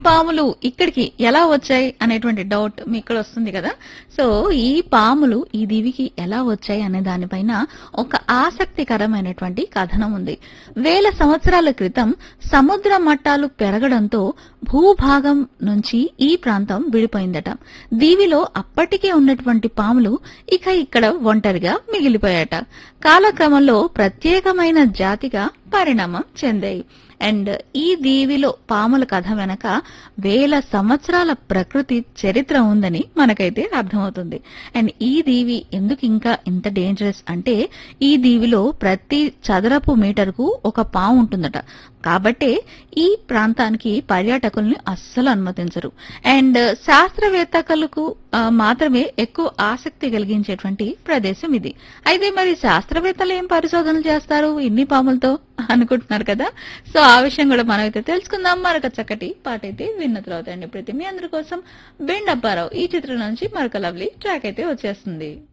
పాములు ఇక్కడికి ఎలా వచ్చాయి అనేటువంటి డౌట్ మీ ఇక్కడ వస్తుంది కదా సో ఈ పాములు ఈ దివికి ఎలా వచ్చాయి అనే దానిపైన ఒక ఆసక్తికరమైనటువంటి కథనం ఉంది వేల సంవత్సరాల క్రితం సముద్ర మట్టాలు పెరగడంతో భూభాగం నుంచి ఈ ప్రాంతం విడిపోయిందట దీవిలో అప్పటికే ఉన్నటువంటి పాములు ఇక ఇక్కడ ఒంటరిగా మిగిలిపోయాట కాలక్రమంలో ప్రత్యేకమైన జాతిగా పరిణామం చెందాయి అండ్ ఈ దీవిలో పాముల కథ వెనక వేల సంవత్సరాల ప్రకృతి చరిత్ర ఉందని మనకైతే అర్థమవుతుంది అండ్ ఈ దీవి ఎందుకు ఇంకా ఇంత డేంజరస్ అంటే ఈ దీవిలో ప్రతి చదరపు మీటర్కు ఒక పాము ఉంటుందట కాబట్టే ఈ ప్రాంతానికి పర్యాటకుల్ని అస్సలు అనుమతించరు అండ్ శాస్త్రవేత్తలకు ఆ, మాత్రమే ఎక్కువ ఆసక్తి కలిగించేటువంటి ప్రదేశం ఇది అయితే మరి శాస్త్రవేత్తలు ఏం పరిశోధనలు చేస్తారు ఇన్ని పాములతో అనుకుంటున్నారు కదా సో ఆ విషయం కూడా మనం అయితే తెలుసుకుందాం మరొక చక్కటి పాట అయితే విన్న తర్వాత అండి ప్రతి మీ అందరి కోసం బెండ్ అప్పారావు ఈ చిత్రం నుంచి మరొక లవ్లీ ట్రాక్ అయితే వచ్చేస్తుంది